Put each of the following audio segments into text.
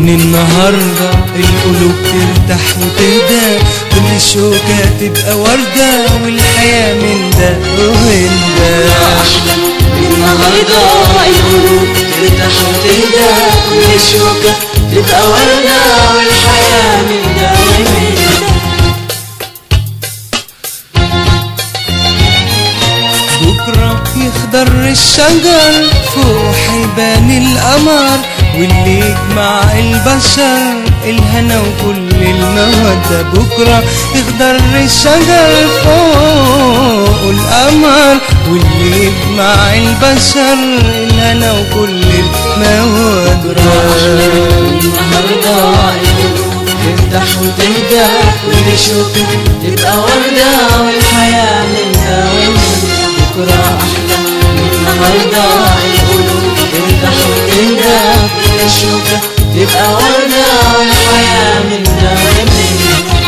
من النهاردة القلوب ترتاح وتهدى كل شوكة تبقى وردة والحياة من ده ومن ده أحلى النهاردة القلوب ترتاح وتهدى كل شوكة تبقى وردة والحياة من ده ومن ده بكرة يخضر الشجر فوق حيبان القمر واللي يجمع البشر الهنا وكل المودة بكرة يخضر الشجر فوق القمر واللي يجمع البشر الهنا وكل المودة النهاردة القلوب تفتح وتهدى كل شوكة تبقى وردة والحياة من ده ومن ده بكرة أحلى النهاردة القلوب تفتح وتهدى كل شوكة تبقى وردة والحياة من ده ومن ده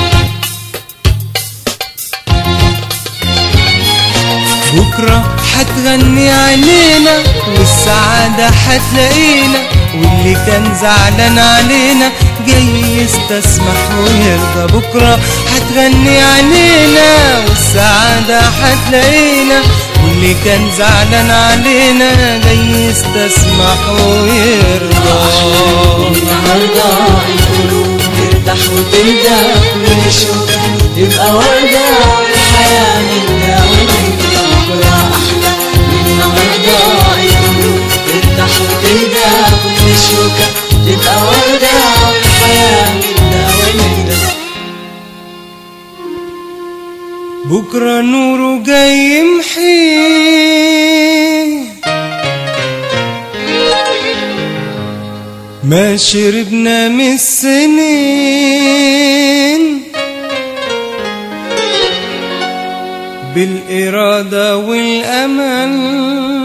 بكرة حتغني علينا والسعادة حتلاقينا واللي كان زعلان علينا جاي يستسمح ويرضى بكرة حتغني علينا والسعادة حتلاقينا واللي كان زعلان علينا جاي يستسمح ويرضى النهاردة القلوب ترتاح وتهدى كل شوكة تبقى وردة والحياة من ده ومن ده بكرة أحلى النهاردة القلوب ترتاح وتهدى كل شوكة تبقى وردة والحياة من ده ومن ده بكرة نوره جاي يمحي ما شربنا من السنين بالإرادة والأمل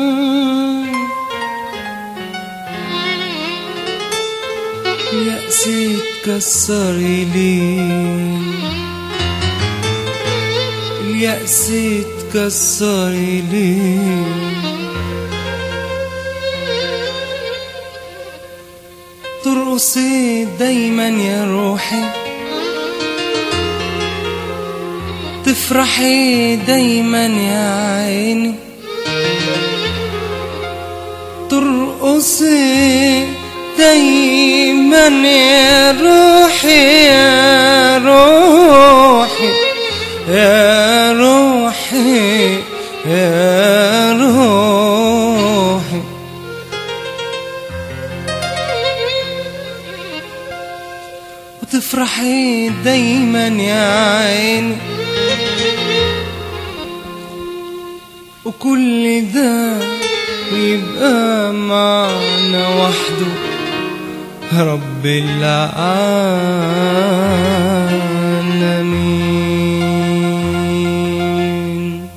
يأس يتكسر ليه اليأس يتكسر ليه ترقصي دايما يا روحي تفرحي دايما يا عيني ترقصي دايما يا روحي يا روحي يا روحي يا روحي وتفرحي دايما يا عيني وكل ده يبقى معنا وحده رب العالمين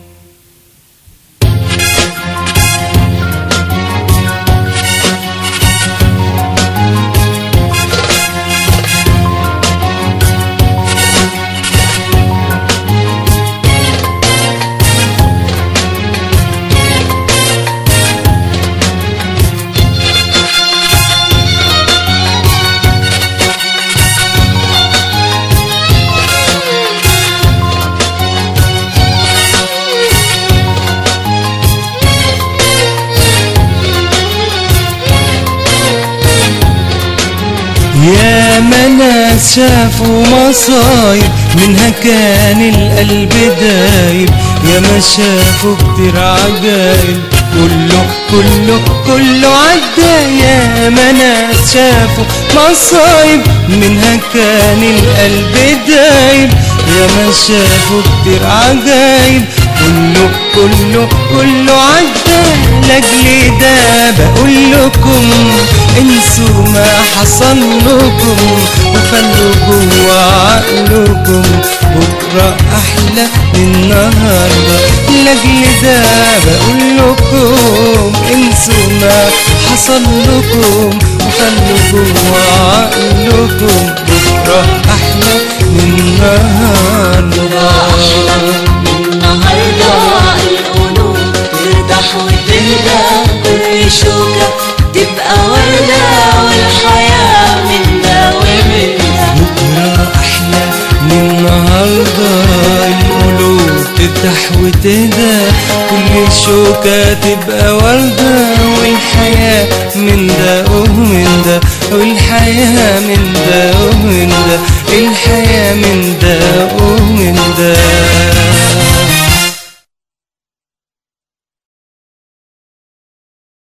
يا ما ناس شافوا مصايب منها كان القلب دايب يا ما شافوا كتير عجايب كله كله كله عدى يا ما ناس شافوا مصايب منها كان القلب دايب يا ما شافوا كتير عجايب كله كله كله عدى لاجل ده بقول لكم انسوا ما حصل لكم وخلوا جوا عقلكم بكرة أحلى من النهاردة لاجل ده بقول لكم انسوا ما حصل لكم وخلوا جوا عقلكم بكرة أحلى من النهاردة النهاردة القلوب ترتاح وتهدى كل شوكة تبقى وردة والحياة من ده تهدى كل شوكة تبقى وردة والحياة من ده ومن ده والحياة من ده ومن ده الحياة من ده ومن ده